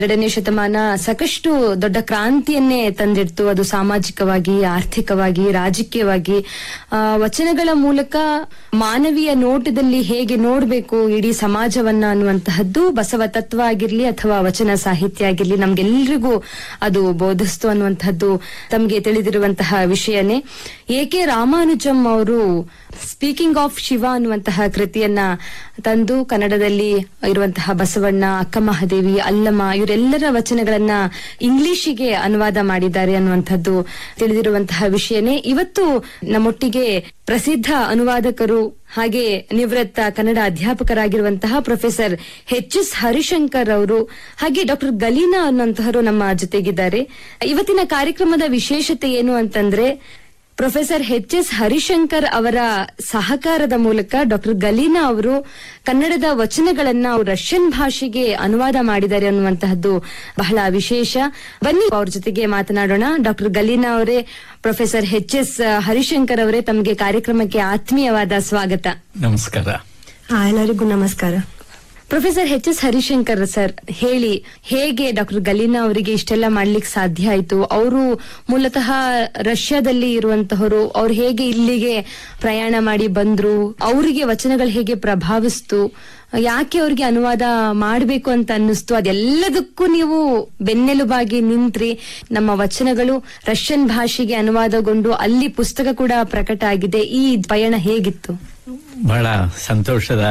ಎರಡನೇ ಶತಮಾನ ಸಾಕಷ್ಟು ದೊಡ್ಡ ಕ್ರಾಂತಿಯನ್ನೇ ತಂದಿಡ್ತು ಅದು ಸಾಮಾಜಿಕವಾಗಿ ಆರ್ಥಿಕವಾಗಿ ರಾಜಕೀಯವಾಗಿ ಆ, ವಚನಗಳ ಮೂಲಕ ಮಾನವೀಯ ನೋಟದಲ್ಲಿ ಹೇಗೆ ನೋಡಬೇಕು ಇಡೀ ಸಮಾಜವನ್ನ ಅನ್ನುವಂತಹದ್ದು ಬಸವ ತತ್ವ ಆಗಿರ್ಲಿ ಅಥವಾ ವಚನ ಸಾಹಿತ್ಯ ಆಗಿರ್ಲಿ ನಮ್ಗೆಲ್ರಿಗೂ ಅದು ಬೋಧಿಸ್ತು ಅನ್ನುವಂತಹದ್ದು ತಮಗೆ ತಿಳಿದಿರುವಂತಹ ವಿಷಯನೇ ಎ ಕೆ ರಾಮಾನುಜಂ ಅವರು ಸ್ಪೀಕಿಂಗ್ ಆಫ್ ಶಿವ ಅನ್ನುವಂತಹ ಕೃತಿಯನ್ನ ತಂದು ಕನ್ನಡದಲ್ಲಿ ಇರುವಂತಹ ಬಸವಣ್ಣ ಅಕ್ಕ ಮಹಾದೇವಿ ಅಲ್ಲಮ್ಮ ಇವರೆಲ್ಲರ ವಚನಗಳನ್ನ ಇಂಗ್ಲಿಷಿಗೆ ಅನುವಾದ ಮಾಡಿದ್ದಾರೆ ಅನ್ನುವಂಥದ್ದು ತಿಳಿದಿರುವಂತಹ ವಿಷಯನೇ ಇವತ್ತು ನಮ್ಮೊಟ್ಟಿಗೆ ಪ್ರಸಿದ್ಧ ಅನುವಾದಕರು ಹಾಗೆ ನಿವೃತ್ತ ಕನ್ನಡ ಅಧ್ಯಾಪಕರಾಗಿರುವಂತಹ ಪ್ರೊಫೆಸರ್ ಎಚ್ ಎಸ್ ಹರಿಶಂಕರ್ ಅವರು ಹಾಗೆ ಡಾಕ್ಟರ್ ಗಲೀನಾ ಅನ್ನುವಂತಹರು ನಮ್ಮ ಜೊತೆಗಿದ್ದಾರೆ ಇವತ್ತಿನ ಕಾರ್ಯಕ್ರಮದ ವಿಶೇಷತೆ ಏನು ಅಂತಂದ್ರೆ ಪ್ರೊಫೆಸರ್ ಎಚ್ ಎಸ್ ಹರಿಶಂಕರ್ ಅವರ ಸಹಕಾರದ ಮೂಲಕ ಡಾಕ್ಟರ್ ಗಲೀನಾ ಅವರು ಕನ್ನಡದ ವಚನಗಳನ್ನ ಅವ್ರು ರಷ್ಯನ್ ಭಾಷೆಗೆ ಅನುವಾದ ಮಾಡಿದ್ದಾರೆ ಅನ್ನುವಂತಹದ್ದು ಬಹಳ ವಿಶೇಷ ಬನ್ನಿ ಅವ್ರ ಜೊತೆಗೆ ಮಾತನಾಡೋಣ ಡಾಕ್ಟರ್ ಗಲೀನಾ ಅವರೇ ಪ್ರೊಫೆಸರ್ ಎಚ್ ಎಸ್ ಹರಿಶಂಕರ್ ಅವರೇ ತಮಗೆ ಕಾರ್ಯಕ್ರಮಕ್ಕೆ ಆತ್ಮೀಯವಾದ ಸ್ವಾಗತ ನಮಸ್ಕಾರ ಹಾ ಎಲ್ಲರಿಗೂ ನಮಸ್ಕಾರ professor H S Harishankar sir ಹೇಳಿ ಹೇಗೆ ಡಾಕ್ಟರ್ ಗಲೀನಾ ಅವರಿಗೆ ಇಷ್ಟೆಲ್ಲ ಮಾಡ್ಲಿಕ್ಕೆ ಸಾಧ್ಯ ಆಯ್ತು ಅವರು ಮೂಲತಃ ರಷ್ಯಾದಲ್ಲಿ ಇರುವಂತಹವರು ಅವ್ರು ಹೇಗೆ ಇಲ್ಲಿಗೆ ಪ್ರಯಾಣ ಮಾಡಿ ಬಂದ್ರು ಅವರಿಗೆ ವಚನಗಳು ಹೇಗೆ ಪ್ರಭಾವಿಸ್ತು ಯಾಕೆ ಅವ್ರಿಗೆ ಅನುವಾದ ಮಾಡಬೇಕು ಅಂತ ಅನ್ನಿಸ್ತು ಅದೆಲ್ಲದಕ್ಕೂ ನೀವು ಬೆನ್ನೆಲುಬಾಗಿ ನಿಂತ್ರಿ ನಮ್ಮ ವಚನಗಳು ರಷ್ಯನ್ ಭಾಷೆಗೆ ಅನುವಾದಗೊಂಡು ಅಲ್ಲಿ ಪುಸ್ತಕ ಕೂಡ ಪ್ರಕಟ ಆಗಿದೆ ಈ ಪಯಣ ಹೇಗಿತ್ತು ಬಹಳ ಸಂತೋಷದ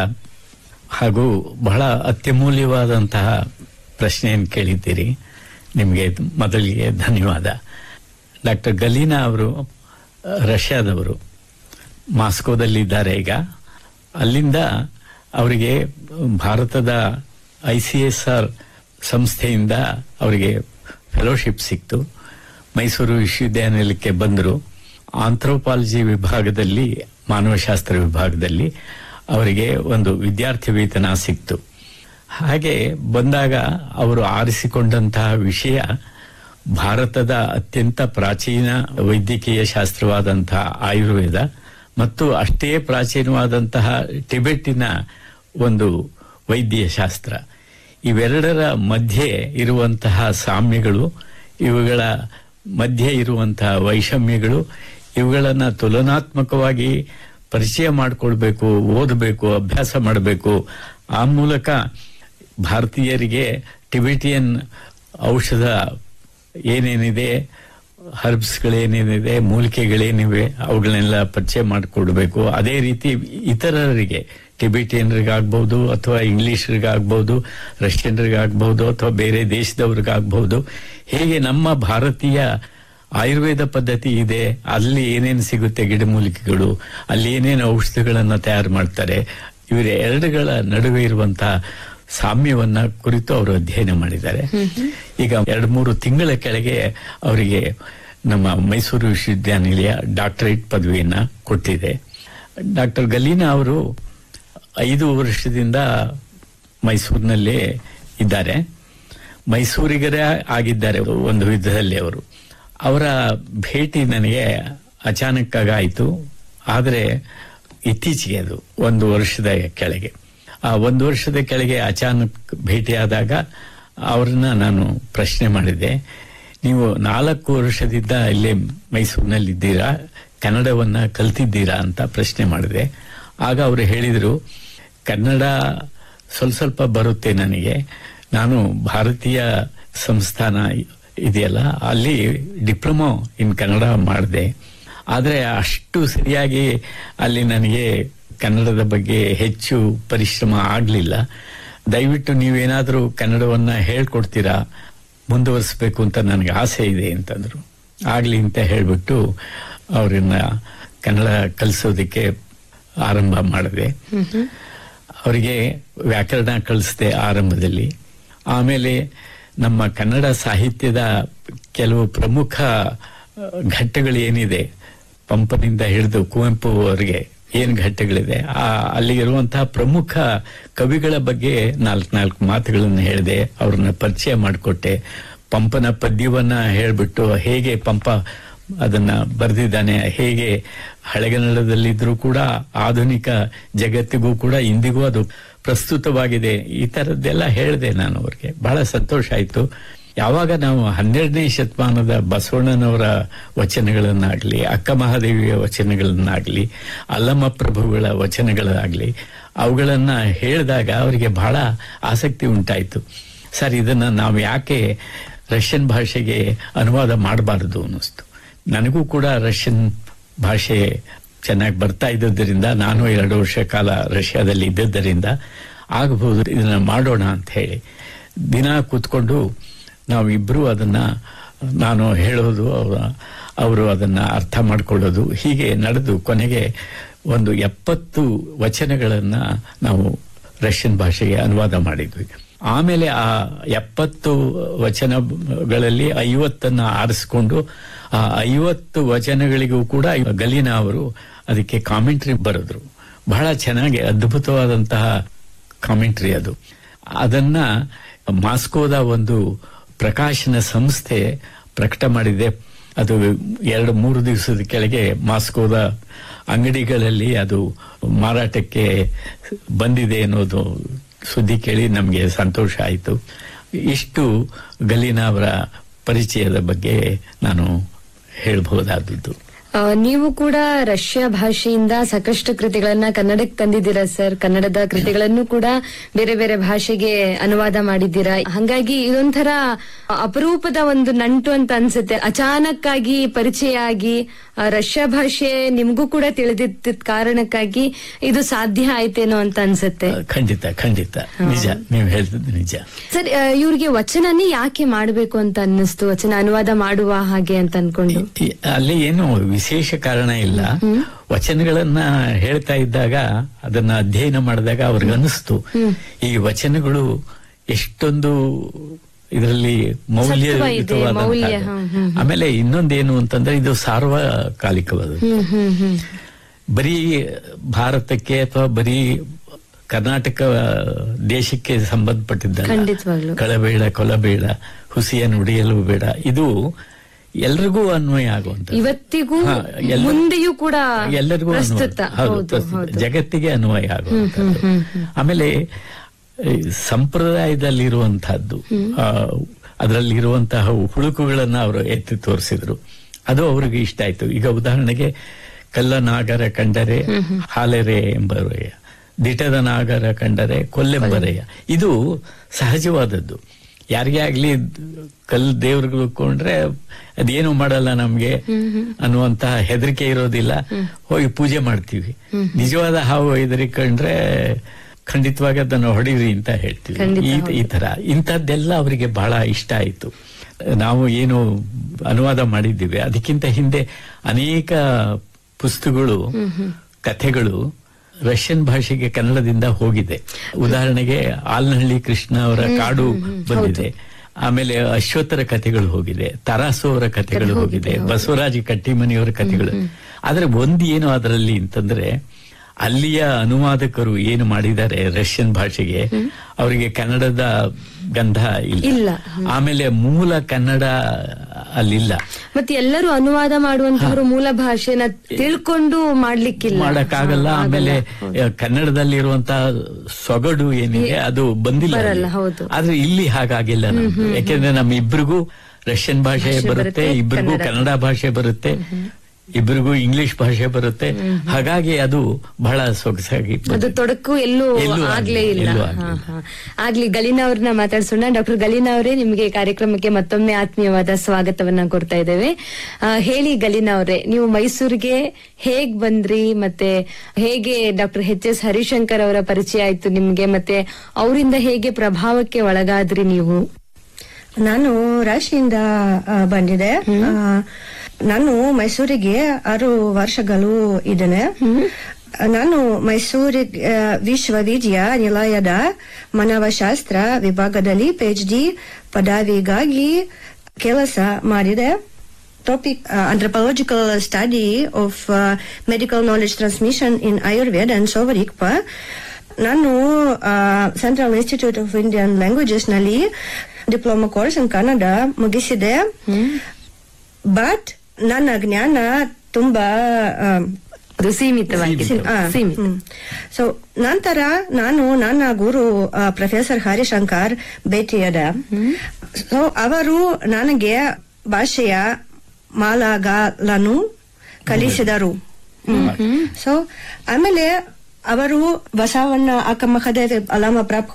ಹಾಗೂ ಬಹಳ ಅತ್ಯಮೂಲ್ಯವಾದಂತಹ ಪ್ರಶ್ನೆಯನ್ನು ಕೇಳಿದ್ದೀರಿ ನಿಮಗೆ ಮೊದಲಿಗೆ ಧನ್ಯವಾದ ಡಾಕ್ಟರ್ ಗಲೀನಾ ಅವರು ರಷ್ಯಾದವರು ಮಾಸ್ಕೋದಲ್ಲಿದ್ದಾರೆ ಈಗ ಅಲ್ಲಿಂದ ಅವರಿಗೆ ಭಾರತದ ಐ ಸಿ ಎಸ್ ಆರ್ ಸಂಸ್ಥೆಯಿಂದ ಅವರಿಗೆ ಫೆಲೋಶಿಪ್ ಸಿಕ್ತು ಮೈಸೂರು ವಿಶ್ವವಿದ್ಯಾನಿಲಯಕ್ಕೆ ಬಂದರು ಆಂಥ್ರೋಪಾಲಜಿ ವಿಭಾಗದಲ್ಲಿ ಮಾನವಶಾಸ್ತ್ರ ವಿಭಾಗದಲ್ಲಿ ಅವರಿಗೆ ಒಂದು ವಿದ್ಯಾರ್ಥಿ ವೇತನ ಸಿಕ್ತು ಹಾಗೆ ಬಂದಾಗ ಅವರು ಆರಿಸಿಕೊಂಡಂತಹ ವಿಷಯ ಭಾರತದ ಅತ್ಯಂತ ಪ್ರಾಚೀನ ವೈದ್ಯಕೀಯ ಶಾಸ್ತ್ರವಾದಂತಹ ಆಯುರ್ವೇದ ಮತ್ತು ಅಷ್ಟೇ ಪ್ರಾಚೀನವಾದಂತಹ ಟಿಬೆಟ್ಟಿನ ಒಂದು ವೈದ್ಯ ಶಾಸ್ತ್ರ ಇವೆರಡರ ಮಧ್ಯೆ ಇರುವಂತಹ ಸಾಮ್ಯಗಳು ಇವುಗಳ ಮಧ್ಯೆ ಇರುವಂತಹ ವೈಷಮ್ಯಗಳು ಇವುಗಳನ್ನು ತುಲನಾತ್ಮಕವಾಗಿ ಪರಿಚಯ ಮಾಡಿಕೊಳ್ಬೇಕು ಓದಬೇಕು ಅಭ್ಯಾಸ ಮಾಡಬೇಕು ಆ ಮೂಲಕ ಭಾರತೀಯರಿಗೆ ಟಿಬೆಟಿಯನ್ ಔಷಧ ಏನೇನಿದೆ ಹರ್ಬ್ಸ್ಗಳೇನೇನಿದೆ ಮೂಲಿಕೆಗಳೇನಿವೆ ಅವುಗಳನ್ನೆಲ್ಲ ಪರಿಚಯ ಮಾಡಿಕೊಡ್ಬೇಕು ಅದೇ ರೀತಿ ಇತರರಿಗೆ ಟಿಬೆಟಿಯನ್ರಿಗಾಗ್ಬಹುದು ಅಥವಾ ಇಂಗ್ಲಿಷರಿಗಾಗ್ಬಹುದು ರಷ್ಯನ್ರಿಗಾಗ್ಬಹುದು ಅಥವಾ ಬೇರೆ ದೇಶದವ್ರಿಗಾಗ್ಬಹುದು ಹೇಗೆ ನಮ್ಮ ಭಾರತೀಯ ಆಯುರ್ವೇದ ಪದ್ಧತಿ ಇದೆ ಅಲ್ಲಿ ಏನೇನು ಸಿಗುತ್ತೆ ಗಿಡಮೂಲಿಕೆಗಳು ಅಲ್ಲಿ ಏನೇನು ಔಷಧಿಗಳನ್ನ ತಯಾರು ಮಾಡ್ತಾರೆ ಇವರ ಎರಡುಗಳ ನಡುವೆ ಇರುವಂತಹ ಸಾಮ್ಯವನ್ನ ಕುರಿತು ಅವರು ಅಧ್ಯಯನ ಮಾಡಿದ್ದಾರೆ ಈಗ ಎರಡು ಮೂರು ತಿಂಗಳ ಕೆಳಗೆ ಅವರಿಗೆ ನಮ್ಮ ಮೈಸೂರು ವಿಶ್ವವಿದ್ಯಾನಿಲಯ ಡಾಕ್ಟರೇಟ್ ಪದವಿಯನ್ನ ಕೊಟ್ಟಿದೆ ಡಾಕ್ಟರ್ ಗಲೀನಾ ಅವರು ಐದು ವರ್ಷದಿಂದ ಮೈಸೂರಿನಲ್ಲೇ ಇದ್ದಾರೆ ಮೈಸೂರಿಗರೇ ಆಗಿದ್ದಾರೆ ಒಂದು ವಿಧದಲ್ಲಿ ಅವರು ಅವರ ಭೇಟಿ ನನಗೆ ಅಚಾನಕ್ಕಾಗಿ ಆಯಿತು ಆದರೆ ಇತ್ತೀಚೆಗೆ ಅದು ಒಂದು ವರ್ಷದ ಕೆಳಗೆ ಆ ಒಂದು ವರ್ಷದ ಕೆಳಗೆ ಅಚಾನಕ್ ಭೇಟಿಯಾದಾಗ ಅವ್ರನ್ನ ನಾನು ಪ್ರಶ್ನೆ ಮಾಡಿದೆ ನೀವು ನಾಲ್ಕು ವರ್ಷದಿಂದ ಇಲ್ಲೇ ಮೈಸೂರಿನಲ್ಲಿದ್ದೀರಾ ಕನ್ನಡವನ್ನ ಕಲ್ತಿದ್ದೀರಾ ಅಂತ ಪ್ರಶ್ನೆ ಮಾಡಿದೆ ಆಗ ಅವರು ಹೇಳಿದರು ಕನ್ನಡ ಸ್ವಲ್ಪ ಸ್ವಲ್ಪ ಬರುತ್ತೆ ನನಗೆ ನಾನು ಭಾರತೀಯ ಸಂಸ್ಥಾನ ಇದೆಯಲ್ಲ ಅಲ್ಲಿ ಡಿಪ್ಲೊಮೊ ಇನ್ ಕನ್ನಡ ಮಾಡಿದೆ ಆದರೆ ಅಷ್ಟು ಸರಿಯಾಗಿ ಅಲ್ಲಿ ನನಗೆ ಕನ್ನಡದ ಬಗ್ಗೆ ಹೆಚ್ಚು ಪರಿಶ್ರಮ ಆಗಲಿಲ್ಲ ದಯವಿಟ್ಟು ನೀವೇನಾದರೂ ಕನ್ನಡವನ್ನ ಹೇಳ್ಕೊಡ್ತೀರಾ ಮುಂದುವರಿಸಬೇಕು ಅಂತ ನನಗೆ ಆಸೆ ಇದೆ ಅಂತಂದ್ರು ಆಗ್ಲಿ ಅಂತ ಹೇಳ್ಬಿಟ್ಟು ಅವರನ್ನ ಕನ್ನಡ ಕಲಿಸೋದಕ್ಕೆ ಆರಂಭ ಮಾಡಿದೆ ಅವರಿಗೆ ವ್ಯಾಕರಣ ಕಲಿಸಿದೆ ಆರಂಭದಲ್ಲಿ ಆಮೇಲೆ ನಮ್ಮ ಕನ್ನಡ ಸಾಹಿತ್ಯದ ಕೆಲವು ಪ್ರಮುಖ ಘಟ್ಟಗಳು ಏನಿದೆ ಪಂಪನಿಂದ ಹಿಡಿದು ಕುವೆಂಪು ಅವರಿಗೆ ಏನ್ ಘಟ್ಟಗಳಿದೆ ಆ ಅಲ್ಲಿರುವಂತಹ ಪ್ರಮುಖ ಕವಿಗಳ ಬಗ್ಗೆ ನಾಲ್ಕು ನಾಲ್ಕು ಮಾತುಗಳನ್ನು ಹೇಳಿದೆ ಅವ್ರನ್ನ ಪರಿಚಯ ಮಾಡಿಕೊಟ್ಟೆ ಪಂಪನ ಪದ್ಯವನ್ನ ಹೇಳ್ಬಿಟ್ಟು ಹೇಗೆ ಪಂಪ ಅದನ್ನ ಬರೆದಿದ್ದಾನೆ ಹೇಗೆ ಹಳೆಗನ್ನಡದಲ್ಲಿದ್ರೂ ಕೂಡ ಆಧುನಿಕ ಜಗತ್ತಿಗೂ ಕೂಡ ಇಂದಿಗೂ ಅದು ಪ್ರಸ್ತುತವಾಗಿದೆ ಈ ತರದ್ದೆಲ್ಲ ಹೇಳಿದೆ ನಾನು ಅವ್ರಿಗೆ ಬಹಳ ಸಂತೋಷ ಆಯ್ತು ಯಾವಾಗ ನಾವು ಹನ್ನೆರಡನೇ ಶತಮಾನದ ಬಸವಣ್ಣನವರ ವಚನಗಳನ್ನಾಗ್ಲಿ ಅಕ್ಕ ಮಹಾದೇವಿಯ ವಚನಗಳನ್ನಾಗ್ಲಿ ಅಲ್ಲಮ್ಮ ಪ್ರಭುಗಳ ವಚನಗಳಾಗ್ಲಿ ಅವುಗಳನ್ನ ಹೇಳಿದಾಗ ಅವರಿಗೆ ಬಹಳ ಆಸಕ್ತಿ ಉಂಟಾಯಿತು ಸರ್ ಇದನ್ನ ನಾವು ಯಾಕೆ ರಷ್ಯನ್ ಭಾಷೆಗೆ ಅನುವಾದ ಮಾಡಬಾರದು ಅನ್ನಿಸ್ತು ನನಗೂ ಕೂಡ ರಷ್ಯನ್ ಭಾಷೆ ಚೆನ್ನಾಗಿ ಬರ್ತಾ ಇದ್ದದ್ದರಿಂದ ನಾನು ಎರಡು ವರ್ಷ ಕಾಲ ರಷ್ಯಾದಲ್ಲಿ ಇದ್ದದ್ದರಿಂದ ಆಗಬಹುದು ಇದನ್ನ ಮಾಡೋಣ ಅಂತ ಹೇಳಿ ದಿನ ಕೂತ್ಕೊಂಡು ನಾವಿಬ್ಬರು ಅದನ್ನ ನಾನು ಹೇಳೋದು ಅವರ- ಅವರು ಅದನ್ನ ಅರ್ಥ ಮಾಡ್ಕೊಳ್ಳೋದು ಹೀಗೆ ನಡೆದು ಕೊನೆಗೆ ಒಂದು ಎಪ್ಪತ್ತು ವಚನಗಳನ್ನ ನಾವು ರಷ್ಯನ್ ಭಾಷೆಗೆ ಅನುವಾದ ಮಾಡಿದ್ವಿ ಆಮೇಲೆ ಆ ಎಪ್ಪತ್ತು ವಚನಗಳಲ್ಲಿ ಐವತ್ತನ್ನ ಆರಿಸ್ಕೊಂಡು ಆ ಐವತ್ತು ವಚನಗಳಿಗೂ ಕೂಡ ಗಲೀನಾ ಅವರು ಅದಕ್ಕೆ ಕಾಮೆಂಟ್ರಿ ಬರೆದ್ರು ಬಹಳ ಚೆನ್ನಾಗಿ ಅದ್ಭುತವಾದಂತಹ ಕಾಮೆಂಟ್ರಿ ಅದು ಅದನ್ನ ಮಾಸ್ಕೋದ ಒಂದು ಪ್ರಕಾಶನ ಸಂಸ್ಥೆ ಪ್ರಕಟ ಮಾಡಿದೆ ಅದು ಎರಡು ಮೂರು ದಿವಸದ ಕೆಳಗೆ ಮಾಸ್ಕೋದ ಅಂಗಡಿಗಳಲ್ಲಿ ಅದು ಮಾರಾಟಕ್ಕೆ ಬಂದಿದೆ ಅನ್ನೋದು ಸುದ್ದಿ ಕೇಳಿ ನಮಗೆ ಸಂತೋಷ ಆಯಿತು ಇಷ್ಟು ಗಲೀನಾ ಅವರ ಪರಿಚಯದ ಬಗ್ಗೆ ನಾನು ಹೇಳಬಹುದಾದದ್ದು ಆ, ನೀವು ಕೂಡ ರಷ್ಯಾ ಭಾಷೆಯಿಂದ ಸಾಕಷ್ಟು ಕೃತಿಗಳನ್ನ ಕನ್ನಡಕ್ಕೆ ತಂದಿದ್ದೀರಾ ಸರ್ ಕನ್ನಡದ ಕೃತಿಗಳನ್ನು ಕೂಡ ಬೇರೆ ಬೇರೆ ಭಾಷೆಗೆ ಅನುವಾದ ಮಾಡಿದ್ದೀರಾ ಹಂಗಾಗಿ ಇದೊಂಥರ ಅಪರೂಪದ ಒಂದು ನಂಟು ಅಂತ ಅನ್ಸುತ್ತೆ ಅಚಾನಕ್ ಆಗಿ ಪರಿಚಯ ಆಗಿ ಆ, ರಷ್ಯಾ ಭಾಷೆ ನಿಮ್ಗೂ ಕೂಡ ತಿಳಿದಿದ್ದ ಕಾರಣಕ್ಕಾಗಿ ಇದು ಸಾಧ್ಯ ಆಯ್ತೇನೋ ಅಂತ ಅನ್ಸುತ್ತೆ ಖಂಡಿತ ಖಂಡಿತ ನಿಜ ನೀವು ಹೇಳ್ತಿದ್ದು ನಿಜ ಸರ್ ಆ, ಇವ್ರಿಗೆ ವಚನನೇ ಯಾಕೆ ಮಾಡಬೇಕು ಅಂತ ಅನ್ನಿಸ್ತು ವಚನ ಅನುವಾದ ಮಾಡುವ ಹಾಗೆ ಅಂತ ಅನ್ಕೊಂಡು ಈ- ಅಲ್ಲಿ ಏನು ವಿಶೇಷ ಕಾರಣ ಇಲ್ಲ ವಚನಗಳನ್ನ ಹೇಳ್ತಾ ಇದ್ದಾಗ ಅದನ್ನ ಅಧ್ಯಯನ ಮಾಡಿದಾಗ ಅವ್ರಿಗೆ ಅನಿಸ್ತು ಈ ವಚನಗಳು ಎಷ್ಟೊಂದು ಇದರಲ್ಲಿ ಸತ್ವ ಇದೆ, ಮೌಲ್ಯ, ಹ್ಮ್, ಹ್ಮ್, ಮೌಲ್ಯ ಆಮೇಲೆ ಇನ್ನೊಂದೇನು ಅಂತಂದ್ರೆ ಇದು ಸಾರ್ವಕಾಲಿಕವಾದ ಹ್ಮ್ ಹ್ಮ್ ಹ್ಮ್ ಬರೀ ಭಾರತಕ್ಕೆ ಅಥವಾ ಬರೀ ಕರ್ನಾಟಕ ದೇಶಕ್ಕೆ ಸಂಬಂಧಪಟ್ಟಿದ್ದಲ್ಲ ಖಂಡಿತವಾಗ್ಲೂ. ಕಳಬೇಡ ಕೊಲಬೇಡ ಹುಸಿಯ ನುಡಿಯಲು ಬೇಡ ಇದು ಎಲ್ರಿಗೂ ಅನ್ವಯ ಆಗುವಂತ ಇವತ್ತಿಗೂ ಹಾ, ಎಲ್ಲ- ಮುಂದೆಯೂ ಕೂಡ ಎಲ್ಲರಿಗೂ ಅನ್ವಯ. ಪ್ರಸ್ತುತ ಹೌದು, ಹೌದು ಪ್ರಸ್ತುತ. ಹೌದು ಜಗತ್ತಿಗೆ ಅನ್ವಯ ಆಗುವಂಥದ್ದು ಆಮೇಲೆ ಈ ಸಂಪ್ರದಾಯದಲ್ಲಿರುವಂತಹದ್ದು ಆ, ಅದರಲ್ಲಿರುವಂತಹ ಹುಳುಕುಗಳನ್ನ ಅವರು ಎತ್ತಿ ತೋರಿಸಿದ್ರು ಅದು ಅವರಿಗೆ ಇಷ್ಟ ಆಯ್ತು ಈಗ ಉದಾಹರಣೆಗೆ ಕಲ್ಲ ನಾಗರ ಕಂಡರೆ ಹಾಲೆರೆ ಎಂಬರೆಯ ದಿಟದ ನಾಗರ ಕಂಡರೆ ಕೊಲ್ಲೆಂಬರೆಯ ಇದು ಸಹಜವಾದದ್ದು ಯಾರಿಗೇ ಆಗ್ಲಿ ಕಲ್ ದೇವ್ರಿಗೆ ಕೊಂಡ್ರೆ ಅದೇನು ಮಾಡಲ್ಲ ನಮ್ಗೆ ಅನ್ನುವಂತಹ ಹೆದರಿಕೆ ಇರೋದಿಲ್ಲ ಹೋಗಿ ಪೂಜೆ ಮಾಡ್ತೀವಿ ನಿಜವಾದ ಹಾವು ಹೆದರಿಕೊಂಡ್ರೆ ಖಂಡಿತವಾಗಿ ಅದನ್ನು ಹೊಡೀರಿ ಅಂತ ಹೇಳ್ತೀವಿ ಖಂಡಿತ, ಈ- ಈ ತರ ಇಂಥದ್ದೆಲ್ಲ ಅವರಿಗೆ ಬಹಳ ಇಷ್ಟ ಆಯ್ತು ನಾವು ಏನು ಅನುವಾದ ಮಾಡಿದ್ದೀವಿ ಅದಕ್ಕಿಂತ ಹಿಂದೆ ಅನೇಕ ಪುಸ್ತಕಗಳು ಕಥೆಗಳು ರಷ್ಯನ್ ಭಾಷೆಗೆ ಕನ್ನಡದಿಂದ ಹೋಗಿದೆ ಉದಾಹರಣೆಗೆ ಆಲ್ನಹಳ್ಳಿ ಕೃಷ್ಣ ಅವರ ಕಾಡು ಬಂದಿದೆ ಆಮೇಲೆ ಅಶ್ವತ್ಥರ ಕಥೆಗಳು ಹೋಗಿದೆ ತರಾಸು ಅವರ ಕಥೆಗಳು ಹೋಗಿದೆ ಬಸವರಾಜ ಕಟ್ಟಿಮನಿಯವರ ಕಥೆಗಳು ಆದ್ರೆ ಒಂದು ಏನು ಅದರಲ್ಲಿ ಅಂತಂದ್ರೆ ಅಲ್ಲಿಯ ಅನುವಾದಕರು ಏನು ಮಾಡಿದ್ದಾರೆ ರಷ್ಯನ್ ಭಾಷೆಗೆ ಅವರಿಗೆ ಕನ್ನಡದ ಗಂಧ ಇಲ್ಲ. ಇಲ್ಲ ಆಮೇಲೆ ಮೂಲ ಕನ್ನಡ ಅಲ್ಲಿಲ್ಲ ಮತ್ತೆ ಎಲ್ಲರೂ ಅನುವಾದ ಮಾಡುವಂತವರು ಮೂಲ ಭಾಷೆನ ತಿಳ್ಕೊಂಡು ಮಾಡ್ಲಿಕ್ಕಿಲ್ಲ ಮಾಡಕ್ಕಾಗಲ್ಲ ಹಾ, ಆಮೇಲೆ ಆಗಲ್ಲ. ಕನ್ನಡದಲ್ಲಿರುವಂತಹ ಸೊಗಡು ಏನಿದೆ ಅದು ಬಂದಿಲ್ಲ ಬರಲ್ಲ, ಅಲ್ಲಿ. ಹೌದು. ಆದ್ರೆ ಇಲ್ಲಿ ಹಾಗಾಗಿಲ್ಲ ನಮ್ದು ಯಾಕೆಂದ್ರೆ ನಮ್ಮ ಇಬ್ರಿಗೂ ರಷ್ಯನ್ ಭಾಷೆ ಭಾಷೆ ಬರುತ್ತೆ ಬರುತ್ತೆ, ಇಬ್ರಿಗೂ ಕನ್ನಡ. ಕನ್ನಡ ಭಾಷೆ ಬರುತ್ತೆ ಇಬ್ರಿಗೂ ಇಂಗ್ಲಿಷ್ ಭಾಷೆ ಬರುತ್ತೆ ಹಾಗಾಗಿ ಅದು ಬಹಳ ಸೊಗಸಾಗಿ ಅದು ಬಂದಿದೆ. ತೊಡಕು ಎಲ್ಲೂ ಎಲ್ಲೂ ಆಗ್ಲೇ ಆಗ್ಲಿಲ್ಲ, ಇಲ್ಲ ಎಲ್ಲೂ ಹಾ, ಆಗ್ಲಿಲ್ಲ. ಹಾ. ಆಗ್ಲಿ ಗಲೀನಾ ಅವ್ರನ್ನ ಮಾತಾಡ್ಸೋಣ ಡಾಕ್ಟರ್ ಗಲೀನಾ ಅವರೇ ನಿಮಗೆ ಕಾರ್ಯಕ್ರಮಕ್ಕೆ ಮತ್ತೊಮ್ಮೆ ಆತ್ಮೀಯವಾದ ಸ್ವಾಗತವನ್ನ ಕೊಡ್ತಾ ಇದ್ದೇವೆ ಆ, ಹೇಳಿ ಗಲೀನಾ ಅವರೇ ನೀವು ಮೈಸೂರಿಗೆ ಹೇಗ್ ಬಂದ್ರಿ ಮತ್ತೆ ಹೇಗೆ ಡಾಕ್ಟರ್ ಎಚ್ ಎಸ್ ಹರಿಶಂಕರ್ ಅವರ ಪರಿಚಯ ಆಯ್ತು ನಿಮ್ಗೆ ಮತ್ತೆ ಅವರಿಂದ ಹೇಗೆ ಪ್ರಭಾವಕ್ಕೆ ಒಳಗಾದ್ರಿ ನೀವು ನಾನು ರಾಶಿಯಿಂದ ಆ, ಬಂದಿದೆ ಆ, ನಾನು ಮೈಸೂರಿಗೆ ಆರು ವರ್ಷಗಳು ಇದ್ದೇನೆ ನಾನು ಮೈಸೂರಿಗೆ ಆ, ವಿಶ್ವವಿದ್ಯಾನಿಲಯದ ಮಾನವಶಾಸ್ತ್ರ ವಿಭಾಗದಲ್ಲಿ ಪಿಎಚ್ ಡಿ ಪದವಿಗಾಗಿ ಕೆಲಸ ಮಾಡಿದೆ topic anthropological study of uh, medical knowledge transmission in Ayurveda and Sovarikpa ನಾನು Central Institute of Indian Languages ನಲ್ಲಿ ಡಿಪ್ಲೊಮಾ ಕೋರ್ಸ್ ಇನ್ ಕನ್ನಡ ಮುಗಿಸಿದೆ ಬಟ್ ನನ್ನ ಜ್ಞಾನ ತುಂಬಾ ಆ, ಅದು ಸೀಮಿತವಾಗಿದೆ ಆ, ಸೀಮಿತ ಹ್ಮ್. ಸೊ ನಂತರ ನಾನು ನನ್ನ ಗುರು ಆ, ಪ್ರೊಫೆಸರ್ ಹರಿಶಂಕರ್ ಭೇಟಿಯಾದ ಸೊ ಅವರು ನನಗೆ ಭಾಷೆಯ ಮಾಲಗಾಲನು ಕಲಿಸಿದರು ಸೊ ಆಮೇಲೆ ಅವರು ಬಸವಣ್ಣ ಅಕ್ಕಮಹದೇವ ಅಲಾಮ ಪ್ರಾಪ್